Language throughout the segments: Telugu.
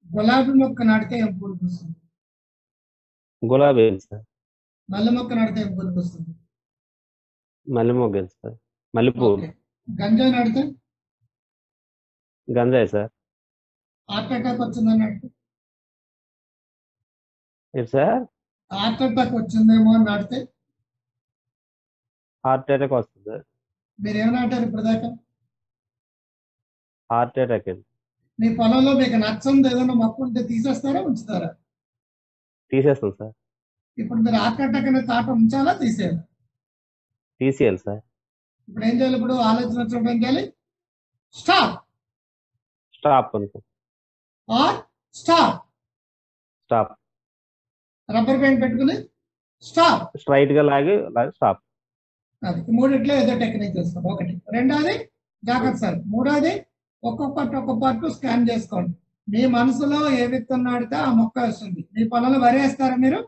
గులాబీ మొక్క నాటితే ఏం పూలకు వస్తుంది గులాబీ సార్ మల్లె మొక్క నాటితే ఏం పూలకు వస్తుంది మల్లె మొగ్గ సార్ మల్లెపూ ఓకే గంజాయి నాటితే గంజాయి సార్ హార్ట్ అటాక్ వచ్చిందని నాటితే ఏంటి సార్ హార్ట్ అటాక్ వచ్చిందేమో అని నాటితే హార్ట్ అటాక్ వస్తుంది సార్ మీరు ఏం నాటారు ఇప్పుడు దాకా హార్ట్ అటాక్ అండి మీ పొలంలో మీకు నచ్చంది ఏదైనా మొక్క ఉంటే తీసేస్తారా ఉంచుతారా తీసేస్తాం సార్ ఇప్పుడు మీరు హార్ట్ అటాక్ అనే తాట ఉంచాలా తీసేయాలి తీసేయాలి సార్ ఇప్పుడు ఏం చేయాలి ఇప్పుడు ఆలోచన వచ్చినప్పుడు ఏం చేయాలి స్టాప్ స్టాప్ అనుకో or stop stop rubber band పెట్టుకుని స్టాప్ స్ట్రైట్ గా లాగి లాగి స్టాప్ అది ఈ మూడిట్లో ఏదో టెక్నిక్ చేస్తాం ఒకటి రెండోది జాగ్రత్త సార్ మూడోది ఒక్కొక్క పార్ట్ ఒక్కొక్క పార్ట్ స్కాన్ చేసుకోండి మీ మనసులో ఏ విత్తనం నాడితే ఆ మొక్క వస్తుంది మీ పొలంలో వరి వేస్తారా మీరు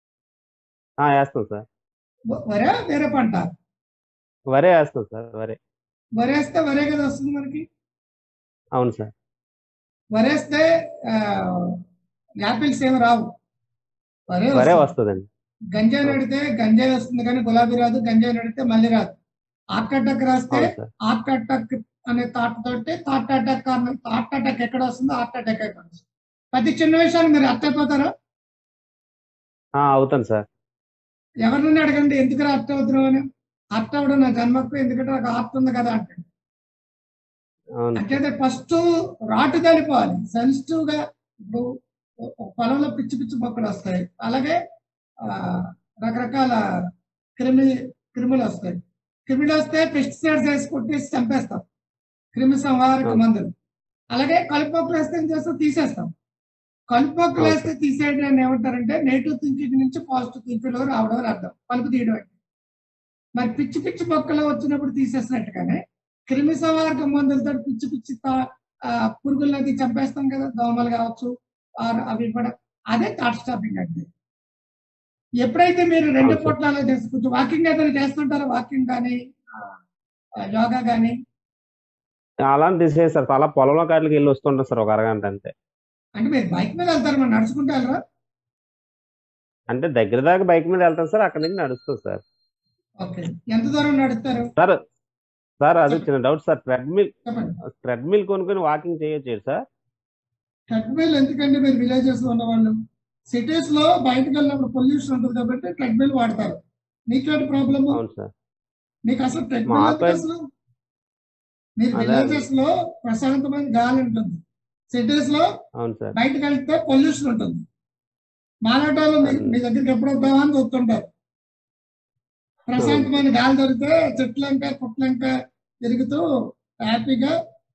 ఆ, వేస్తాం సార్ వ- వరే వేరే పంట వరే వేస్తాం సార్ వరే వరి వేస్తే వరే కదా వస్తుంది మనకి అవును సార్ వరేస్తే ఆ, యాపిల్స్ ఏమి రావు వరే వరే వస్తుంది. వస్తుందండి గంజాయి నడితే గంజాయి వస్తుంది కానీ గులాబీ రాదు గంజాయి నడితే మళ్ళీ రాదు హార్ట్ అటాక్ రాస్తే అవును సార్ హార్ట్ అటాక్ అనే థాట్ తోటి హార్ట్ అటాక్ హార్ట్ అటాక్ ఎక్కడ వస్తుందో హార్ట్ అటాక్ ఎక్కడ వస్తుంది ప్రతి చిన్న విషయాన్ని మీరు అర్థ అయిపోతారా ఆ, అవుతాను సార్ ఎవరినైనా అడగండి ఎందుకు అర్థ అవుతున్నావు అని అర్థ అవడం నా జన్మకు ఎందుకంటే నాకు హార్ట్ ఉంది కదా అంటే అవును అంటే ఫస్ట్ రాటు కలిపోవాలి సెన్సిటివ్ గా ఇప్పుడు ఒక పొలంలో పిచ్చి పిచ్చి మొక్కలు వస్తాయి అలాగే ఆ, రకరకాల క్రిమి క్రిములు వస్తాయి క్రిమిలు వస్తే పెస్టిసైడ్స్ వేసి కొట్టేసి చంపేస్తాం క్రిమి సంహారక అవును. మందులు అలాగే కలుపు వేస్తే ఏం చేస్తాం తీసేస్తాం కలుపు అవును వేస్తే తీసేయడం అని ఏమంటారంటే నెగిటివ్ థింకింగ్ నుంచి పాజిటివ్ థింకింగ్ లో రావడం అని అర్థం కలుపు తీయడం అంటే మరి పిచ్చి పిచ్చి మొక్కలు వచ్చినప్పుడు తీసేసినట్టుగానే క్రిమి సంహారక మందులతో పిచ్చి పిచ్చి తా- ఆ, పురుగులది చంపేస్తాం కదా దోమలు కావచ్చు ఆర్ అవి కూడా అదే థాట్ స్టాపింగ్ అంటే ఎప్పుడైతే మీరు రెండు అవును సార్. పొట్లాలు చేసుకుంటూ వాకింగ్ ఏదైనా చేస్తుంటారా వాకింగ్ కానీ యోగా కానీ అలానే తీసేది సార్ అలా పొలంలో కాటికి వెళ్ళి వస్తుంటాం సార్ ఒక అరగంట అంతే అంటే మీరు బైక్ మీద వెళ్తారు మరి నడుచుకుంటూ వెళ్ళరా అంటే దగ్గర దాకా బైక్ మీద వెళ్తాం సార్ అక్కడి నుంచి నడుస్తాం సార్ ఓకే ఎంత దూరం నడుస్తారు సార్ సార్ అది చిన్న డౌట్ సార్ ట్రెడ్మిల్ చెప్పండి ట్రెడ్మిల్ కొనుక్కొని వాకింగ్ చేయొచ్చు సార్ ట్రెడ్మిల్ ఎందుకంటే మీరు విలేజెస్ లో ఉన్న వాళ్ళు సిటీస్ లో బయటకు వెళ్ళినప్పుడు పొల్యూషన్ ఉంటుంది కాబట్టి ట్రెడ్మిల్ వాడతారు మీకేంటి ప్రాబ్లమ్ అవును సార్ మీకు అసలు ట్రెడ్మిల్ మా ఎందుకు పై- అసలు మీరు అదే విలేజెస్ లో ప్రశాంతమైన గాలి ఉంటుంది సిటీస్ లో అవును సార్ బయటకు వెళ్తే పొల్యూషన్ ఉంటుంది మాలాటాలు మీ మీ దగ్గరికి ఎప్పుడు వద్దామా అని చూస్తుంటారు ప్రశాంతమైన గాలి దొరికితే చెట్లంక పుట్లంక తిరుగుతూ హ్యాపీగా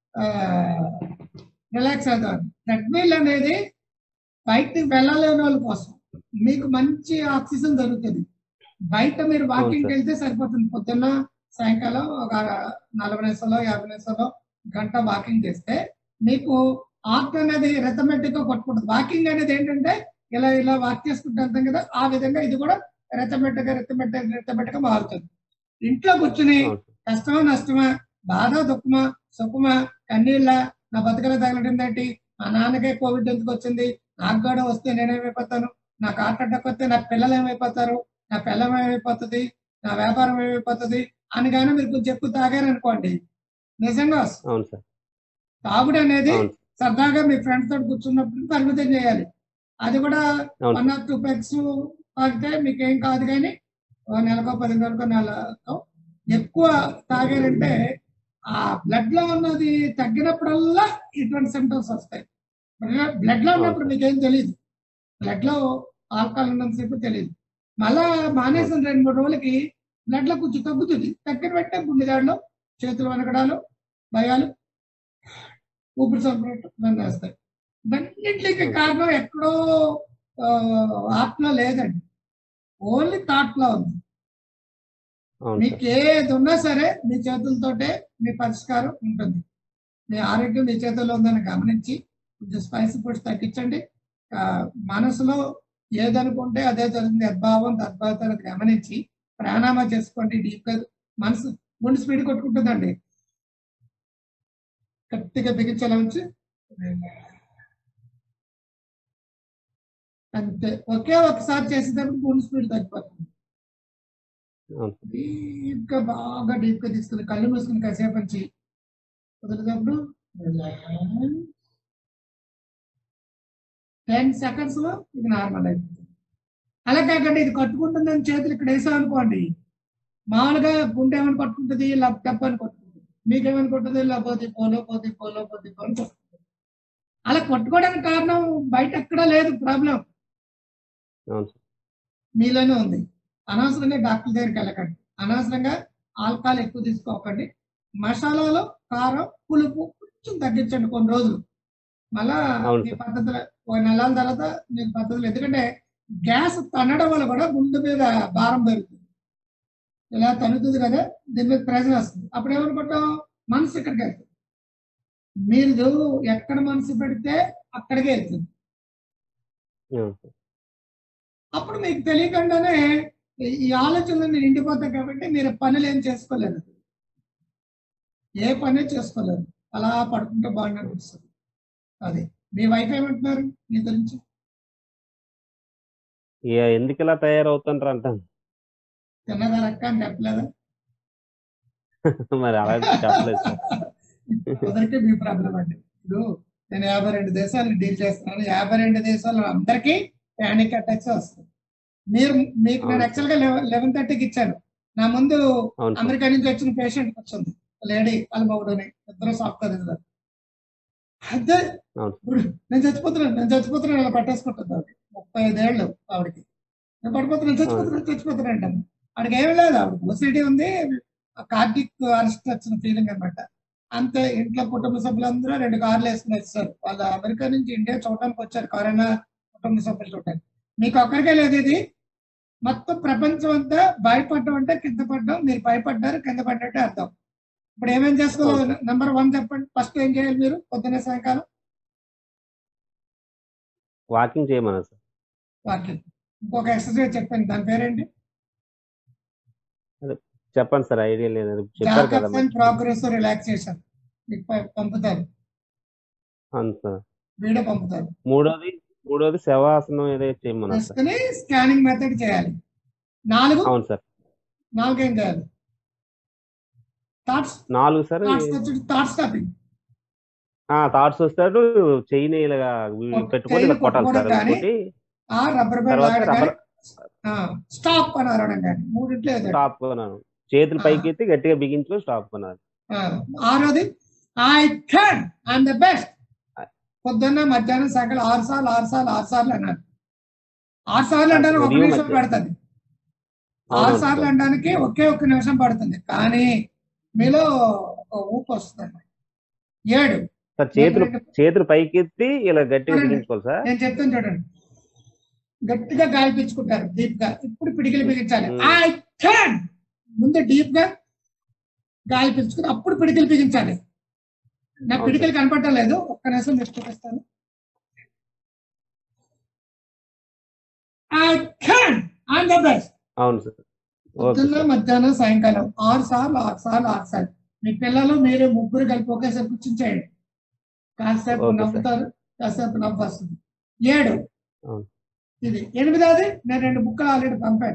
రిలాక్స్ అవుతారు ట్రెడ్మిల్ అనేది బయటికి వెళ్ళలేని వాళ్ళ కోసం మీకు మంచి ఆక్సిజన్ దొరుకుతుంది బయట మీరు వాకింగ్ సార్. వెళ్తే సరిపోతుంది పొద్దున్న సాయంకాలం ఒక నలభై నిమిషాలు యాభై నిమిషాలు గంట వాకింగ్ చేస్తే మీకు హార్ట్ అనేది రెథమెటిక్ గా కొట్టుకుంటుంది వాకింగ్ అనేది ఏంటంటే ఇలా ఇలా వాక్ చేసుకుంటూ వెళ్తాం కదా ఆ విధంగా ఇది కూడా రెథమెటిక్ గా రెథమెటిక్ రెథమెటిక్ గా మారుతుంది ఇంట్లో కూర్చుని అవును సార్ కష్టమా నష్టమా బాధ దుఃఖమా సుఖమా కన్నీళ్ళ నా బతకల తగలటందేంటి మా నాన్నకే కోవిడ్ ఎందుకు వచ్చింది నాకు కూడా వస్తే నేనేమైపోతాను నాకు హార్ట్ అటాక్ వస్తే నా పిల్లలు ఏమైపోతారు నా పిల్లం ఏమైపోతుంది నా వ్యాపారం ఏమైపోతుంది అని కానీ మీరు కొంచెం ఎక్కువ తాగారనుకోండి నిజంగా వస్తుంది. అవును సార్ తాగుడు అనేది అవును సరదాగా మీ ఫ్రెండ్స్ తోటి కూర్చున్నప్పుడు పరిమితం చేయాలి అది కూడా అవును వన్ ఆర్ టూ పెగ్స్ తాగితే మీకు ఏం కాదు కానీ ఓ నెలకో పది నెలకో నెలకో ఎక్కువ తాగారంటే ఆ బ్లడ్ లో ఉన్నది తగ్గినప్పుడల్లా ఇటువంటి సిమ్టమ్స్ వస్తాయి బ్లడ్ లో ఉన్నప్పుడు మీకేం తెలియదు బ్లడ్ లో ఆల్కహాల్ ఉన్నంతసేపు తెలియదు మళ్ళా మానేసిన రెండు మూడు రోజులకి బ్లడ్ లో కొంచెం తగ్గుతుంది తగ్గిన వెంటనే గుండె దాడిలో చేతులు వనకడాలు భయాలు ఊపిరి సొంపడం ఇవన్నీ వస్తాయి ఇవన్నింటికి కారణం ఎక్కడో హార్ట్ లో లేదండి ఓన్లీ థాట్ లో ఉంది అవును సార్ మీకు ఏది ఉన్నా సరే మీ చేతులతోటే మీ పరిష్కారం ఉంటుంది మీ ఆరోగ్యం మీ చేతుల్లో ఉందని గమనించి కొంచెం స్పైసీ ఫుడ్స్ తగ్గించండి ఆ, మనసులో ఏదనుకుంటే అదే జరుగుతుంది యద్భావం తద్భావం అనేది గమనించి ప్రాణామా చేసుకోండి డీప్ గా మనసు గుండె స్పీడ్ కొట్టుకుంటుందండి గట్టిగా బిగించేలా ఉంచి అంతే ఒకే ఒకసారి చేసేటప్పుడు గుండె స్పీడ్ తగ్గిపోతుంది అవును డీప్ గా బాగా డీప్ గా తీసుకుని కళ్ళు మూసుకుని కాసేపు నుంచి వదిలేటప్పుడు టెన్ సెకండ్స్ లో ఇది నార్మల్ అయిపోతుంది అలా కాకుండా ఇది కట్టుకుంటుందని చేతులు ఇక్కడ వేసాం అనుకోండి మామూలుగా గుండె ఏమని కొట్టుకుంటుంది లబ్ డబ్బు అని కొట్టుకుంటుంది మీకేమని కొట్టుతుంది లేకపోతే పోలో పోతే పోలో పోతే పోలో కొట్టుకుంటుంది అలా కొట్టుకోవడానికి కారణం బయట ఎక్కడా లేదు ప్రాబ్లం అవును సార్ మీలోనే ఉంది అనవసరంగా డాక్టర్ దగ్గరికి వెళ్ళకండి అనవసరంగా ఆల్కహాల్ ఎక్కువ తీసుకోకండి మసాలాలు కారం పులుపు కొంచెం తగ్గించండి కొన్ని రోజులు మళ్ళా అవును మీ సార్. పద్ధతులు ఒక నెలల తర్వాత మీ పద్ధతులు ఎందుకంటే గ్యాస్ తన్నడం వల్ల కూడా గుండె మీద భారం పెరుగుతుంది ఇలా తన్నుతుంది కదా దీని మీద ప్రెషర్ వస్తుంది అప్పుడు ఏమనుకుంటాం మనసు ఇక్కడికి వెళ్తుంది మీరు ఎక్కడ మనసు పెడితే అక్కడికే వెళ్తుంది అవును సార్ అప్పుడు మీకు తెలియకుండానే ఈ- ఈ ఆలోచనలు నిండిపోతాయి కాబట్టి మీరు పనులు ఏం చేసుకోలేరు ఏ పని చేసుకోలేరు అలా పడుకుంటే బాగుంది అనిపిస్తుంది అది మీ వైఫ్ ఏమంటున్నారు మీ గురించి ఇక ఎందుకు ఇలా తయారవుతుంటారు అంటాను తిన్నదా రక్క అని చెప్పలేదా మరి అలా చెప్పలేదు సార్ అందరికీ మీ ప్రాబ్లం అండి ఇప్పుడు నేను యాభై రెండు దేశాలు డీల్ చేస్తున్నాను యాభై రెండు దేశాలు అందరికీ ప్యానిక్ అటాక్స్ వస్తాయి మీరు మీకు నేను అవును. యాక్చువల్ గా లెవెన్ థర్టీకి ఇచ్చాను నా ముందు అవును సార్ అమెరికా నుంచి వచ్చిన పేషెంట్ వచ్చింది లేడీ వాళ్ళ మగుడుని ఇద్దరు సాఫ్ట్వేర్ ఇంజనీర్ అదే అవును. ఇప్పుడు నేను చచ్చిపోతున్నాను నేను చచ్చిపోతున్నాను ఇలా పట్టేసుకుంటుంది ఆవిడ ముప్పై ఐదేళ్ళు ఆవిడకి నేను పడిపోతున్నాను చచ్చిపోతున్నాను చచ్చిపోతున్నాను అంటాను ఆవిడకి ఏం లేదు ఆవిడ ఓసిటీ ఉంది కార్డిక్ అరెస్ట్ వచ్చిన ఫీలింగ్ అన్నమాట అంతే ఇంట్లో కుటుంబ సభ్యులందరూ రెండు కార్లు వేసుకుని వచ్చారు వాళ్ళు అమెరికా నుంచి ఇండియా చూడడానికి వచ్చారు కరోనా కుటుంబ సభ్యులు చూడడానికి మీకు ఒక్కరికే లేదు ఇది మొత్తం ప్రపంచం అంతా భయపడడం అంటే కింద పడ్డం మీరు భయపడ్డారు కింద పడ్డట్టే అర్థం ఇప్పుడు ఏమేం చేసుకోవాలి నెంబర్ వన్ చెప్పండి ఫస్ట్ ఏం చేయాలి మీరు పొద్దున్న సాయంకాలం వాకింగ్ చేయమన్నారు సార్ వాకింగ్ ఇంకొక ఎక్సర్సైజ్ చెప్పండి దాని పేరేంటి చెప్పండి సార్ ఐడియా లేదు అది చెప్పారు కదా జాకబ్స్ అండ్ ప్రోగ్రెస్ రిలాక్సేషన్ మీకు ప- పంపుతారు అవును సార్ వీడియో పంపుతారు మూడోది మూడోది శవాసనం ఏదో చేయమన్నారు సార్ చేసుకుని స్కానింగ్ మెథడ్ చేయాలి నాలుగు అవును సార్ నాలుగు ఏం చేయాలి థాట్స్ నాలుగు సార్ థాట్స్ వచ్చి థాట్ స్టాపింగ్ థాట్స్ వస్తాడు చెయ్యిని ఇలాగా కొట్ట- పెట్టుకొని ఇలా చెయ్యిని కొట్టాలి సార్ కొట్టుకోవడం కానీ, ఇంకోటి ఆ రబ్బర్ బ్యాండ్ తర్వాత లాగడం కానీ రబ్బర్ స్టాప్ అని అరవడం కానీ మూడిట్లో ఏదో ఒకటి. స్టాప్ కొన్నాను చేతులు ఆ. పైకి ఎత్తి గట్టిగా బిగించుకొని స్టాప్ కొన్నాను ఆ, ఆరోది I can I'm the best పొద్దున్న మధ్యాహ్నం సాయంకాలం ఆరు సార్లు ఆరు సార్లు ఆరు సార్లు అన్నాను ఆరు సార్లు అంటే ఒక ఉదయం నిమిషం మధ్య- పడుతుంది ఆరు అవునవును సార్లు సార్. అనడానికి ఒకే ఒక్క నిమిషం పడుతుంది కానీ మీలో ఒక ఊపు వస్తుంది ఏడు సార్ చేతులు రెండు- చేతులు పైకి ఎత్తి ఇలా గట్టిగా చూడండి. బిగించుకోవాలి సార్ నేను చెప్తాను చూడండి గట్టిగా గాలి పీల్చుకుంటారు డీప్ గా ఇప్పుడు పిడికిలు బిగించాలి Hmm. ఐ కెన్ ముందు డీప్ గా గాలి పీల్చుకుని అప్పుడు పిడికిలు బిగించాలి నా అవును పిడికిలు కనపడటం లేదు ఒక్క నిమిషం మీకు చూపిస్తాను I can I'm the best అవును సార్ ఓకే పొద్దున్న సార్ మధ్యాహ్నం సాయంకాలం ఆరు సార్లు ఆరు సార్లు ఆరు సార్లు మీ పిల్లలు మీరు ముగ్గురు కలిపి ఒకేసారి కూర్చొని చేయండి కాసేపు ఓకే సార్. నవ్వుతారు కాసేపు నవ్వు వస్తుంది ఏడు అవును. ఇది ఎనిమిదవది నేను రెండు బుక్కలు ఆల్రెడీ పంపాను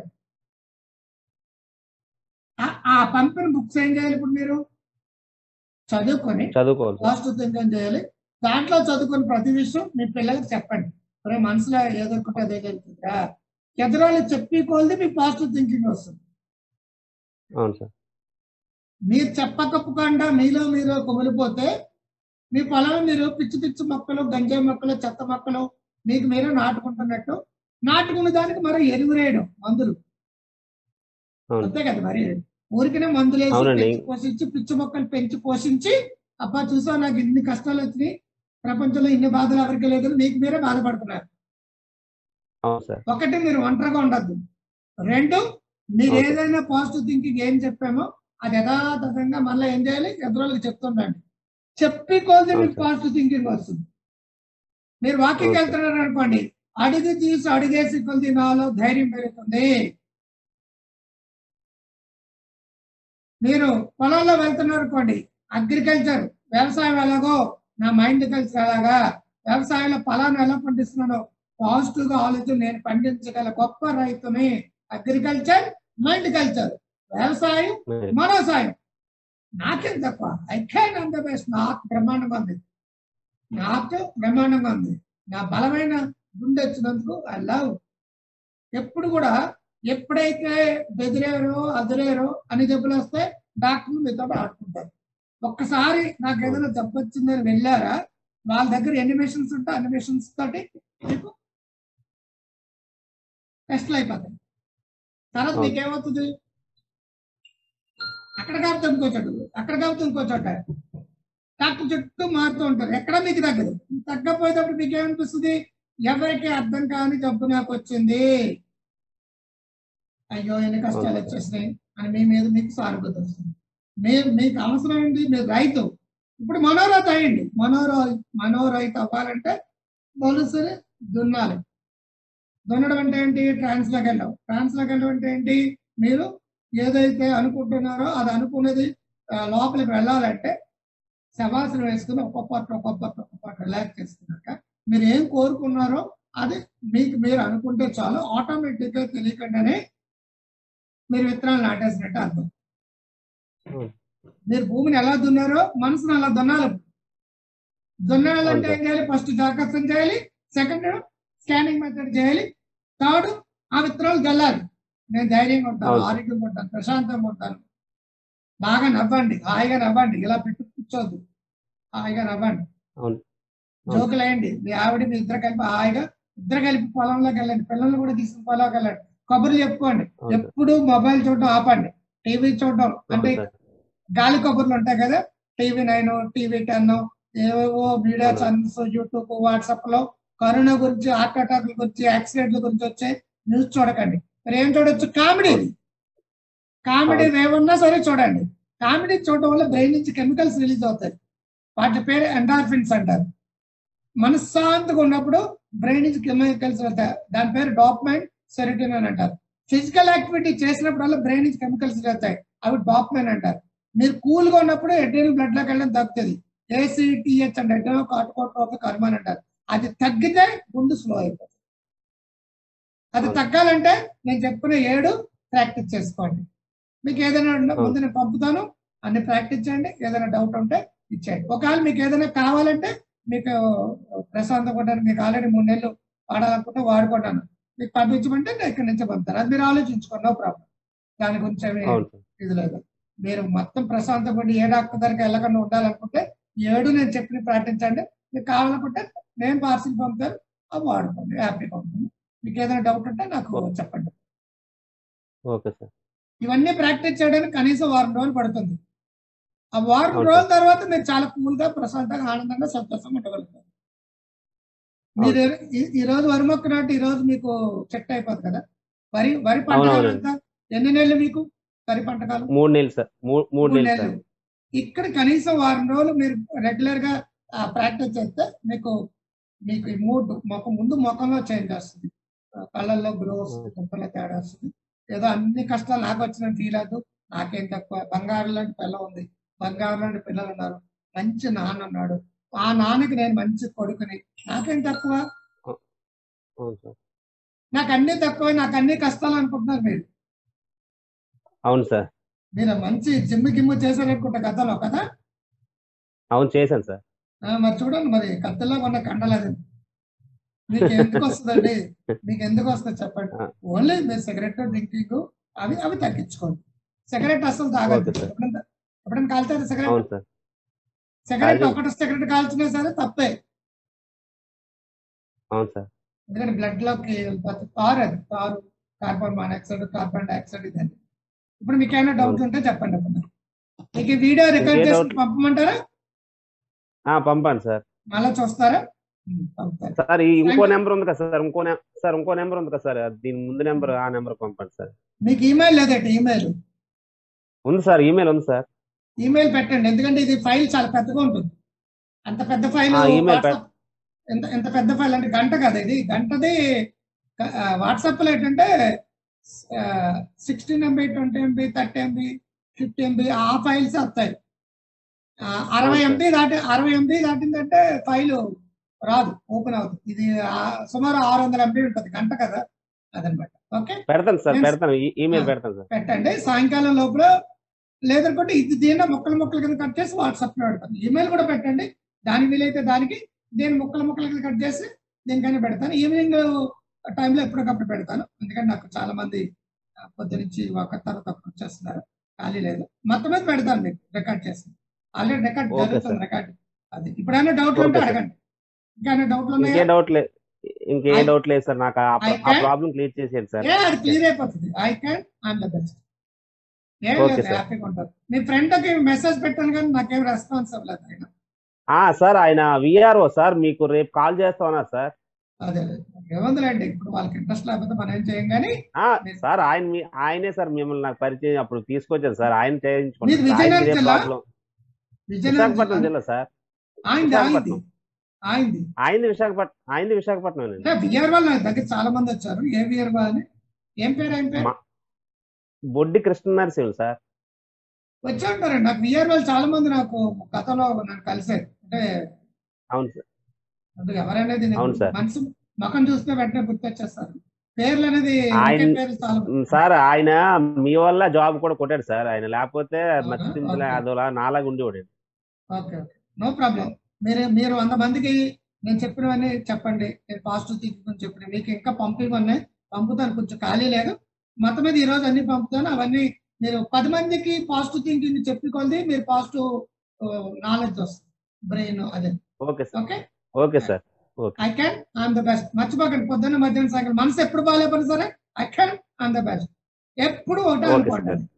ఆ- ఆ పంపిన బుక్స్ ఏం చేయాలి ఇప్పుడు మీరు చదువుకొని చదువుకోవాలి సార్ పాజిటివ్ థింకింగ్ చేయాలి దాంట్లో చదువుకున్న ప్రతి విషయం మీ పిల్లలకి చెప్పండి మరి మనసులో ఏదొకటి అదే జరుగుతుందా ఎదురాళ్ళు చెప్పి కొలిది మీకు పాజిటివ్ థింకింగ్ వస్తుంది అవును సార్ మీరు చెప్పకపోకుండా మీలో మీరు కుమిలిపోతే మీ పొలం మీరు పిచ్చి పిచ్చి మొక్కలు గంజాయి మొక్కలు చెత్త మొక్కలు మీకు మీరే నాటుకుంటున్నట్టు నాటుకున్న దానికి మరి ఎరువు వేయడం మందులు అవును అంతే కదా మరి ఊరికనే మందులు వేసి అవునండి. పెంచి పోషించి పిచ్చి మొక్కలు పెంచి పోషించి అబ్బా చూసా నాకు ఇన్ని కష్టాలు వచ్చినాయి ప్రపంచంలో ఇన్ని బాధలు ఎవరికి లేదు మీకు మీరే బాధపడుతున్నారు అవును సార్ ఒకటి మీరు ఒంటరిగా ఉండద్దు రెండు మీరు Okay. ఏదైనా పాజిటివ్ థింకింగ్ ఏం చెప్పామో అది యథాతథంగా మళ్ళీ ఏం చేయాలి ఎదురోళ్ళకి చెప్తుండండి చెప్పి కొలిది మీకు Okay. పాజిటివ్ థింకింగ్ వస్తుంది మీరు వాకింగ్ Okay. వెళ్తున్నారు అనుకోండి అడిగి తీసి అడిగేసి కొలిది నాలో ధైర్యం పెరుగుతుంది మీరు పొలంలో వెళ్తున్నారు అనుకోండి అగ్రికల్చర్ వ్యవసాయం ఎలాగో నా మైండ్ కల్చర్ ఎలాగా వ్యవసాయంలో ఫలాన్ని ఎలా పండిస్తున్నానో పాజిటివ్ గా ఆలోచన నేను పండించగల గొప్ప రైతుని అగ్రికల్చర్ మైండ్ కల్చర్ వ్యవసాయం మరి మనోసాయం నాకేం తక్కువ ఐ క్యాన్ అంద బెస్ట్ నాకు బ్రహ్మాండంగా ఉంది నాకు బ్రహ్మాండంగా ఉంది నా బలమైన గుండె వచ్చినందుకు ఐ లవ్ ఎప్పుడు కూడా ఎప్పుడైతే బెదిరారో అదిరారో అని జబ్బులు వస్తే డాక్టర్లు మీతో ఆడుకుంటారు ఒక్కసారి నాకు ఏదైనా జబ్బు వచ్చిందని వెళ్ళారా వాళ్ళ దగ్గర ఎన్ని మెషిన్స్ ఉంటే అన్ని మెషిన్స్ తోటి మీకు టెస్ట్లు అయిపోతాయి తర్వాత అవును. మీకేమవుతుంది అక్కడ కాకపోతే ఇంకో చోట అక్కడ కాకపోతే ఇంకో చోట డాక్టర్ చుట్టూ మారుతూ ఉంటారు ఎక్కడ మీకు తగ్గదు తగ్గపోయేటప్పుడు మీకు ఏమనిపిస్తుంది ఎవరికి అర్థం కాని జబ్బు నాకు వచ్చింది అయ్యో ఎన్ని కష్టాలు అవును. వచ్చేసినాయి అని మీ మీద మీకు సానుభూతి వస్తుంది మీరు మీకు అవసరం ఏంటి మీరు రైతు ఇప్పుడు మనోరైతు అయ్యండి మనోరో మనోరైతు అవ్వాలంటే బొలుసుని దున్నాలి దున్నడం అంటే ఏంటి ట్రాన్స్ లోకి వెళ్ళడం ట్రాన్స్ లోకి వెళ్ళడం అంటే ఏంటి మీరు ఏదైతే అనుకుంటున్నారో అది అనుకున్నది ఆ, లోపలికి వెళ్ళాలంటే శవాసనం వేసుకుని ఒక్కొక్క పార్ట్ ఒక్కొక్క పార్ట్ ఒక్కొక్క పార్ట్ రిలాక్స్ చేసుకున్నాక మీరు ఏం కోరుకున్నారో అది మీకు మీరు అనుకుంటే చాలు ఆటోమేటిక్ గా తెలియకుండానే మీరు విత్తనాలు నాటేసినట్టు అర్థం Hmm. మీరు భూమిని ఎలా దున్నారో మనసును అలా దున్నాలి దున్నాలంటే అవును ఏం చేయాలి ఫస్ట్ జాగ్రత్తం చేయాలి సెకండ్ స్కానింగ్ మెథడ్ చేయాలి థర్డ్ ఆ విత్తనాలు జల్లాలి నేను ధైర్యంగా ఉంటాను అవును. ఆరోగ్యంగా ఉంటాను ప్రశాంతంగా ఉంటాను బాగా నవ్వండి హాయిగా నవ్వండి ఇలా పెట్టు కూర్చోద్దు హాయిగా నవ్వండి అవును. జోకులు వేయండి మీ ఆవిడ మీ ఇద్దరు కలిపి హాయిగా ఇద్దరు కలిపి పొలంలోకి వెళ్ళండి పిల్లల్ని కూడా తీసుకుని పొలంలోకి వెళ్ళండి కబుర్లు చెప్పుకోండి అవును సార్. ఎప్పుడు మొబైల్ చూడడం ఆపండి టీవీ చూడడం అంటే అవును సార్. గాలి కబుర్లు ఉంటాయి కదా టీవీ నైన్ టీవీ టెన్ ఏవేవో మీడియా అవును. ఛానల్స్ యూట్యూబ్ వాట్సాప్ లో కరోనా గురించి హార్ట్ అటాక్ల గురించి యాక్సిడెంట్ల గురించి వచ్చే న్యూస్ చూడకండి మరి ఏం చూడొచ్చు కామెడీ కామెడీ ఏమన్నా సరే చూడండి కామెడీ చూడడం వల్ల బ్రెయిన్ నుంచి కెమికల్స్ రిలీజ్ అవుతాయి వాటి పేరు ఎండార్ఫిన్స్ అంటారు మనశ్శాంతిగా ఉన్నప్పుడు బ్రెయిన్ నుంచి కెమికల్స్ వస్తాయి దాని పేరు డాప్మైన్ సెరిటిన్ అని అంటారు ఫిజికల్ యాక్టివిటీ చేసినప్పుడల్లా బ్రెయిన్ నుంచి కెమికల్స్ వస్తాయి అవి డాప్మైన్ అంటారు మీరు కూల్ గా ఉన్నప్పుడు ఎడ్రీనల్ బ్లడ్ లోకి వెళ్ళడం తగ్గుతుంది ఏసీటీహెచ్ అంటే ఎడ్రీనల్ కార్టికోట్రోపిక్ హార్మోన్ అంటారు అది తగ్గితే గుండు స్లో అయిపోతుంది అది తగ్గాలంటే నేను చెప్పిన ఏడు ప్రాక్టీస్ చేసుకోండి మీకు ఏదైనా ఉంటే ముందు నేను పంపుతాను అన్ని ప్రాక్టీస్ చేయండి ఏదైనా డౌట్ ఉంటే ఇచ్చేయండి ఒకవేళ మీకు ఏదైనా కావాలంటే మీకు ప్రశాంతంగా ఉంటాను మీకు ఆల్రెడీ మూడు నెలలు వాడాలనుకుంటే వాడుకుంటాను మీకు పంపించమంటే నేను ఇక్కడి నుంచి పంపుతాను అది మీరు ఆలోచించుకోండి నో ప్రాబ్లం దాని గురించి ఏమీ అవును సార్. ఇది లేదు మీరు మొత్తం ప్రశాంతంగా ఉండి ఏ డాక్టర్ దగ్గరికి వెళ్ళకుండా ఉండాలనుకుంటే ఈ ఏడు నేను చెప్పిన పాటించండి మీకు కావాలనుకుంటే నేను పార్సిల్ పంపుతాను అవి వాడుకోండి హ్యాపీగా ఉంటుంది మీకు ఏదైనా డౌట్ ఉంటే నాకు చెప్పండి ఓకే సార్ ఇవన్నీ ప్రాక్టీస్ చేయడానికి కనీసం వారం రోజులు పడుతుంది ఆ వారం అవును రోజుల తర్వాత మీరు చాలా కూల్ గా ప్రశాంతంగా ఆనందంగా సంతోషంగా ఉండగలుగుతారు మీరు ఈ- ఈ రోజు వరి మొక్క నాటి ఈ రోజు మీకు చెట్టు అయిపోతుంది కదా వరి వరి పంట అవును, కాలం అవునండి. ఎంత? ఎన్ని నెలలు మీకు వరి పంట కాలం మూడు నెలలు సార్ మూడు మూడు మూడు నెలలు సార్ నెలలు ఇక్కడ కనీసం వారం రోజులు మీరు రెగ్యులర్ గా ప్రాక్టీస్ చేస్తే మీకు మీకు ఈ మూడు మొక్క ముందు ముఖంలో చేంజ్ వస్తుంది ఆ, కళ్ళల్లో గ్రో వస్తుంది కుప్పల్లో తేడా వస్తుంది ఏదో అన్ని కష్టాలు నాకు వచ్చిన ఫీల్ అవుతూ నాకేం తక్కువ బంగారు లాంటి పిల్ల ఉంది బంగారు లాంటి పిల్లలు ఉన్నారు మంచి నాన్న ఉన్నాడు ఆ నాన్నకి నేను మంచి కొడుకుని నాకేం తక్కువ అవును సార్ నాకు అన్ని తక్కువ నాకు అన్ని కష్టాలు అనుకుంటున్నారు మీరు అవును సార్ మీరు మంచి జిమ్ము గిమ్ము చేశారనుకుంటా గతంలో కదా అవును చేశాను సార్ ఆ, మరి చూడండి మరి కత్తిలో ఉన్న కండలేదు మీకు ఎందుకు వస్తుందండి మీకు ఎందుకు వస్తుంది చెప్పండి ఆ. ఓన్లీ మీరు సిగరెట్ డ్రింకింగ్ అవి అవి తగ్గించుకోండి సిగరెట్ అసలు తాగద్దు ఓకే సార్. ఎప్పుడైనా ఎప్పుడైనా కాల్చారు సిగరెట్ అవును సార్ సిగరెట్ తాగను. ఒకటి సిగరెట్ కాల్చినా సరే తప్పే అవును సార్ ఎందుకంటే బ్లడ్ లోకి వెళ్ళిపోతుంది తారు అది tar carbon monoxide carbon dioxide ఇదండి ఇప్పుడు మీకు ఏమైనా డౌట్ ఉంటే చెప్పండి అప్పుడు మీకు ఈ వీడియో రికార్డ్ ఇంకే చేసి doubt? పంపమంటారా ఆ, పంపండి సార్ మళ్ళీ చూస్తారా ఉమ్, పంపుతాను సార్ ఈ ఇంకో Thank you. నెంబర్ ఉంది కదా సార్ ఇంకో నెం- సార్ ఇంకో నెంబర్ ఉంది కదా సార్ దీని ముందు నెంబర్ ఆ నెంబర్ పంపండి సార్ మీకు ఈమెయిల్ లేదండి ఈమెయిల్ ఉంది సార్ ఈమెయిల్ ఉంది సార్ ఈమెయిల్ పెట్టండి ఎందుకంటే ఇది ఫైల్ చాలా పెద్దగా ఉంటుంది అంత పెద్ద ఫైల్ ఆ, email వాట్సాప్ ఎంత ఎంత పెద్ద ఫైల్ అంటే గంట కదా ఇది గంటది వాట్సాప్ లో ఏంటంటే sixteen MB twenty MB thirty MB fifty MB ఆ ఫైల్స్ వస్తాయి ఆ, అరవై Okay. ఎంబీ దాటి అరవై ఎంబీ దాటిందంటే ఫైల్ రాదు ఓపెన్ అవుతుంది ఇది ఆ- సుమారు ఆరు వందల ఎంబీ ఉంటుంది గంట కదా అదనమాట ఓకే పెడతాను సార్ Yes. పెడతాను ఈ- ఈమెయిల్ ఆ. పెడతాను సార్ పెట్టండి సాయంకాలం లోపల లేదనుకుంటే ఇది దీన్ని ముక్కలు ముక్కలు కింద కట్ చేసి వాట్సాప్ లో పెడతాను ఈమెయిల్ కూడా పెట్టండి దానికి వీలైతే దానికి దీని ముక్కలు ముక్కలు కింద కట్ చేసి దీనికైనా పెడతాను ఈవినింగ్ టైంలో ఎప్పటికప్పుడు పెడతాను ఎందుకంటే నాకు చాలా మంది ఆ, పొద్దు నుంచి ఒక తర్వాత ఒకరు వచ్చేస్తున్నారు ఖాళీ లేదు మొత్తం మీద పెడతాను మీకు రికార్డ్ చేసి ఆల్రెడీ రికార్డ్ Okay, జరుగుతుంది రికార్డ్ అది ఇప్పుడైనా డౌట్లు ఉంటే Okay, sir. అడగండి ఇంకా డౌట్లు ఇంకే ఉన్నాయా డౌట్ లేదు ఇంకే I- డౌట్ లేదు సార్ నాకు ఆ I ఆ can- ప్రాబ్లం క్లియర్ చేసేయండి సార్ ఏ అది క్లియర్ అయిపోతుంది I can I'm the best ఏం Okay, లేదు sir. హ్యాపీగా ఉంటారు మీ ఫ్రెండ్ కి మెసేజ్ పెట్టాను కానీ నాకేం రెస్పాన్స్ అవ్వలేదు ఆయన ఆ సార్ ఆయన విఆర్ఓ సార్ మీకు రేపు కాల్ చేస్తా ఉన్నారు సార్ అదే ఏముందిలేండి ఇప్పుడు వాళ్ళకి ఇంట్రెస్ట్ లేకపోతే మనం ఏం చేయం కానీ ఆ, సార్ ఆయన మీ- ఆయనే సార్ మిమ్మల్ని నాకు పరిచయం అప్పుడు తీసుకొచ్చారు సార్ ఆయన మీది చేయించుకుంటారు విజయనగరం ఆయన ఇదే జిల్లా? ప్రాబ్లం విజయనగరం విశాఖపట్నం జిల్లా జిల్లా సార్ ఆయనది ఆయనది విశాఖపట్నం. ఆయనది ఆయనది విశాఖపట్నం ఆయనది విశాఖపట్నం అండి అంటే విఆర్ వాళ్ళు నా దగ్గర చాలా మంది వచ్చారు ఏ విఆర్ అని ఏం పేరు ఏం పేరు మా- బొడ్డి కృష్ణ నరసింహులు సార్ వచ్చి ఉంటారండి నాకు విఆర్ వాళ్ళు చాలా మంది నాకు గతంలో నన్ను కలిసారు అంటే అవును సార్ అందుకు ఎవరనేది నాకు అవును సార్. మనసు ముఖం చూస్తే వెంటనే గుర్తొచ్చేస్తారు పేర్లు అనేది ఆయన- ఒకే పేర్లు చాలా మంది. ఉమ్, సార్ ఆయన మీ వల్ల జాబ్ కూడా కొట్టాడు సార్ ఆయన లేకపోతే అవునా? మర్చించలే ఓకే. అదోలా నాలాగా ఉండేవాడు ఓకే ఓకే నో ప్రాబ్లం మీరు మీరు వంద మందికి నేను చెప్పినవన్నీ చెప్పండి నేను పాజిటివ్ థింకింగ్ చెప్పిన మీకు ఇంకా పంపివన్నీ పంపుతాను కొంచెం ఖాళీ లేదు మొత్తం మీద ఈ రోజు అన్ని పంపుతాను అవన్నీ మీరు పది మందికి పాజిటివ్ థింకింగ్ చెప్పుకోండి మీరు పాజిటివ్ నాలెడ్జ్ వస్తుంది బ్రెయిన్ అదే okay sir okay okay sir I can I'm the best మర్చిపోకండి పొద్దున్న మధ్యాహ్నం సాయంకాలం మనసు ఎప్పుడు బాగాలేపని సరే I can I'm the best ఎప్పుడు ఒకటే ఓకే అనుకోండి సార్